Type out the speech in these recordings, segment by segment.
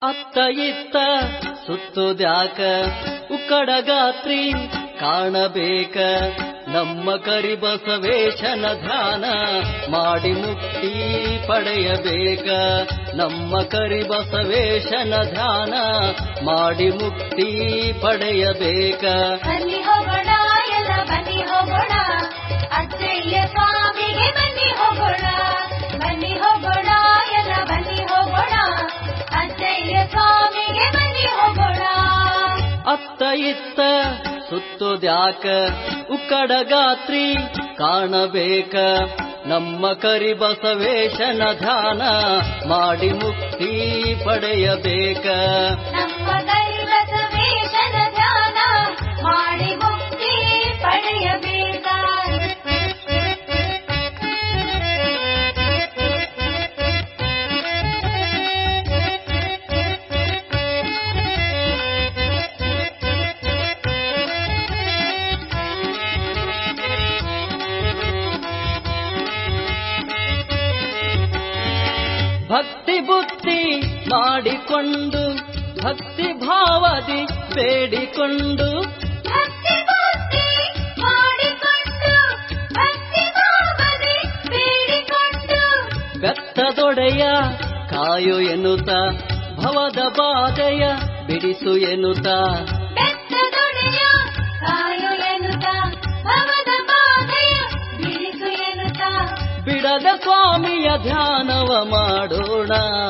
ಅತ್ತ ಇತ್ತ ಸುತ್ತುದ್ಯಾಕ ಉಕ್ಕಡ ಗಾತ್ರಿ ಕಾಣಬೇಕ ನಮ್ಮ ಕರಿಬಸವೇಶನ ಧ್ಯಾನ ಮಾಡಿ ಮುಕ್ತಿ ಪಡೆಯಬೇಕ ನಮ್ಮ ಕರಿಬಸವೇಶನ ಧ್ಯಾನ ಮಾಡಿ ಮುಕ್ತಿ ಪಡೆಯಬೇಕ ಬನ್ನಿ ಹೋಗೋಣ ಎಲ್ಲ ಬನ್ನಿ ಹೋಗೋಣ ಅಜ್ಜಯ್ಯ ಸ್ವಾಮಿಗೆ ಬನ್ನಿ ಹೋಗೋಣ ಬನ್ನಿ ಹೋಗೋಣ ಎಲ್ಲ ಬನ್ನಿ ಹೋಗೋಣ ಅಜ್ಜಯ್ಯ ಸ್ವಾಮಿಗೆ ಬನ್ನಿ ಹೋಗೋಣ ಅತ್ತ ಇತ್ತ ಸುತ್ತುದ್ಯಾಕ ಉಕ್ಕಡ ಗಾತ್ರಿ ಕಾಣಬೇಕ ನಮ್ಮ ಕರಿಬಸವೇಶನ ಧ್ಯಾನ ಮಾಡಿ ಮುಕ್ತಿ ಪಡೆಯಬೇಕ ನಮ್ಮ ಕೈಬಸವೇಶನ ಧ್ಯಾನ ಮಾಡಿ ಮುಕ್ತಿ ಪಡೆಯಬೇಕ ಭಕ್ತಿ ಬುದ್ಧಿ ಮಾಡಿಕೊಂಡು ಭಕ್ತಿ ಭಾವದಿ ಬೇಡಿಕೊಂಡು ಭಕ್ತಿ ಬುದ್ಧಿ ಮಾಡಿಕೊಂಡು ಭಕ್ತಿ ಭಾವದಿ ಬೇಡಿಕೊಂಡು ಬೆತ್ತದೊಡೆಯ ಕಾಯು ಎನ್ನುತ್ತ ಭವದ ಬಾಧೆಯ ಬಿಡಿಸು ಎನ್ನುತ್ತ ಬೆತ್ತದೊಡೆಯ ಕಾಯು ಎನ್ನುತ್ತ ಭವದ ಬಾಧೆಯ ಬಿಡಿಸು ಎನ್ನುತ್ತ ಬಿಡದ ಸ್ವಾಮಿಯ ಧ್ಯಾನವ ಮಾಡೋಣ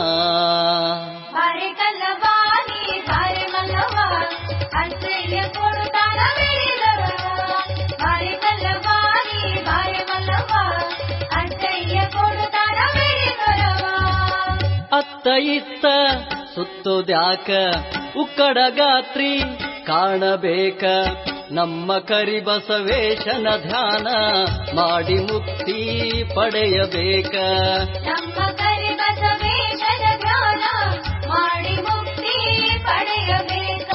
ಬಾರೆ ಕಲ್ಲವಾನಿ ಬಾರೆ ಮಲ್ಲವ ಅಜ್ಜಯ್ಯ ಕೊಡುತ್ತಾನ ಬೆಳೆದವ ಬಾರೆ ಕಲ್ಲವಾನಿ ಬಾರೆ ಮಲ್ಲವ ಅಜ್ಜಯ್ಯ ಕೊಡುತ್ತಾನ ಬೆಳೆದವ ಅತ್ತ ಇತ್ತ ಸುತ್ತುದ್ಯಾಕ ಉಕ್ಕಡ ಗಾತ್ರಿ ಕಾಣಬೇಕ ನಮ್ಮ ಕರಿಬಸವೇಶನ ಧ್ಯಾನ ಮಾಡಿ ಮುಕ್ತಿ ಪಡೆಯಬೇಕ ನಮ್ಮ ಕರಿಬಸವೇಶನ ಧ್ಯಾನ ಮಾಡಿ ಮುಕ್ತಿ ಪಡೆಯಬೇಕ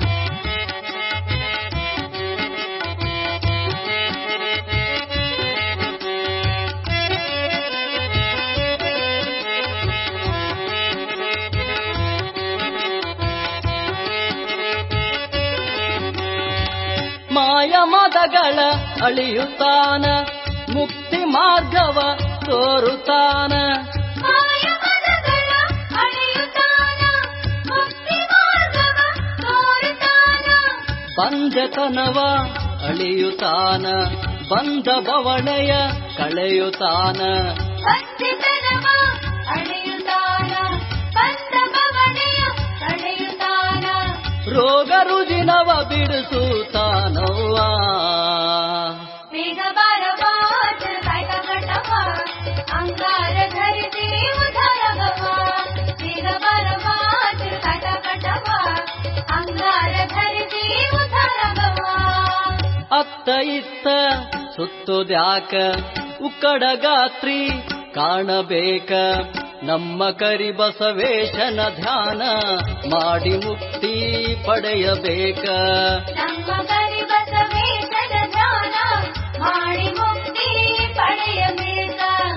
ಮಾಯ ಮದಗಳ ಅಳಿಯುತ್ತಾನ ಮುಕ್ತಿ ಮಾರ್ಗವ ತೋರುತ್ತಾನ ಮಾಯಮನಗಳ ಅಳೆಯುತ್ತಾನ ಮುಕ್ತಿ ಮಾರ್ಗವ ತೋರುತ್ತಾನ ಬಂಜತನವ ಅಳಿಯುತ್ತಾನ ಬಂದ ಬವಣೆಯ ಕಳೆಯುತ್ತಾನ ಬಂದಿತನವ ಅಳೆಯುತ್ತಾನ ಬಂದ ಭವನೆಯ ತಡೆಯುತ್ತಾನ ರೋಗ ರುಜಿನವ ಬಿಡಿಸುತ್ತಾನವ್ವ ಬೇಗ ಬಾರವಾಚ ಕಾಯ್ಕ ಕಟ್ಟವ ಅಂಗಾರ ಧರಿಸಿ ಉಧರಗವ ಬೇಗ ಬಾರವಾಚ ಕಾಯ್ಕ ಕಟ್ಟವ ಅಂಗಾರ ಧರಿಸಿ ಉಧರಗವ ಅತ್ತ ಇತ್ತ ಸುತ್ತುದ್ಯಾಕ ಉಕ್ಕಡ ಗಾತ್ರಿ ಕಾಣಬೇಕ ನಮ್ಮ ಕರಿಬಸವೇಶನ ಧ್ಯಾನ ಮಾಡಿ ಮುಕ್ತಿ ಪಡೆಯಬೇಕ ನಮ್ಮ ಕರಿಬಸವೇಶನ ಧ್ಯಾನ ಮಾಡಿ ಮುಕ್ತಿ ಪಡೆಯಬೇಕ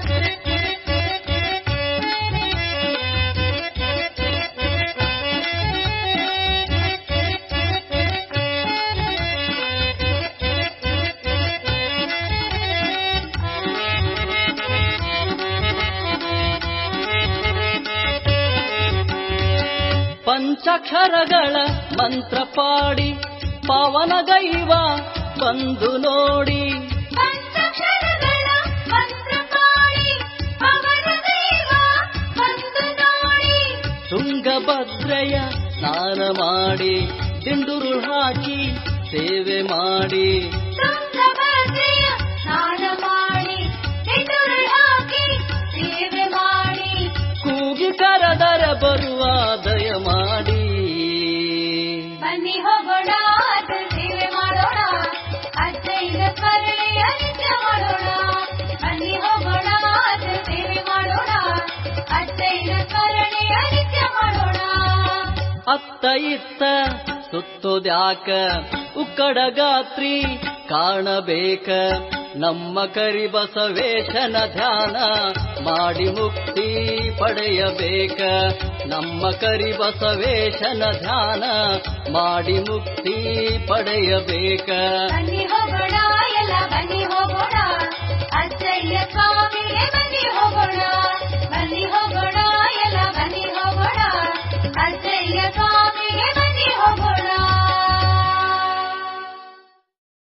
ಪಂಚಕ್ಷರಗಳ ಮಂತ್ರ ಪಾಡಿ ಪವನಗೈವ ಬಂದು ನೋಡಿ ಪಂಚಕ್ಷರಗಳ ಮಂತ್ರ ಪಾಡಿ ಪವನ ದೈವ ಬಂದು ನೋಡಿ ತುಂಗಭದ್ರೆಯ ಸ್ನಾನ ಮಾಡಿ ದಿಂಡುರು ಹಾಕಿ ಸೇವೆ ಮಾಡಿ ತುಂಗಭದ್ರೆಯ ಸ್ನಾನ ಮಾಡಿ ಹೆಂಡುರು ಹಾಕಿ ಸೇವೆ ಮಾಡಿ ಕೂಗಿ ಕರೆದರ ಬರುವ ದಯ ಮಾಡಿ ಬನ್ನಿ ಹೋಗೋಣ ಅಜ್ಜ ಸೇವೆ ಮಾಡೋಣ ಅಜ್ಜಯ್ಯನ ಸ್ಮರಣೆಯ ನಿತ್ಯ ಮಾಡೋಣ ಬನ್ನಿ ಹೋಗೋಣ ಅಜ್ಜ ಸೇವೆ ಮಾಡೋಣ ಅಜ್ಜಯ್ಯನ ಸ್ಮರಣೆಯ ನಿತ್ಯ ಮಾಡೋಣ ಅತ್ತ ಇತ್ತ ಸುತ್ತುದ್ಯಾಕ ಉಕ್ಕಡ ಗಾತ್ರಿ ಕಾಣಬೇಕ ನಮ್ಮ ಕರಿಬಸವೇಶನ ಧ್ಯಾನ ಮಾಡಿ ಮುಕ್ತಿ ಪಡೆಯಬೇಕ ನಮ್ಮ ಕರಿ ಬಸವೇಶನ ಧ್ಯಾನ ಮಾಡಿ ಮುಕ್ತಿ ಪಡೆಯಬೇಕ ಬನ್ನಿ ಹೋಗೋಣ ಎಲ್ಲ ಬನ್ನಿ ಹೋಗೋಣ ಅಚ್ಚಯ್ಯ ಸ್ವಾಮಿಗೆ ಬನ್ನಿ ಹೋಗೋಣ ಬನ್ನಿ ಹೋಗೋಣ ಎಲ್ಲ ಬನ್ನಿ ಹೋಗೋಣ ಅಚ್ಚಯ್ಯ ಸ್ವಾಮಿ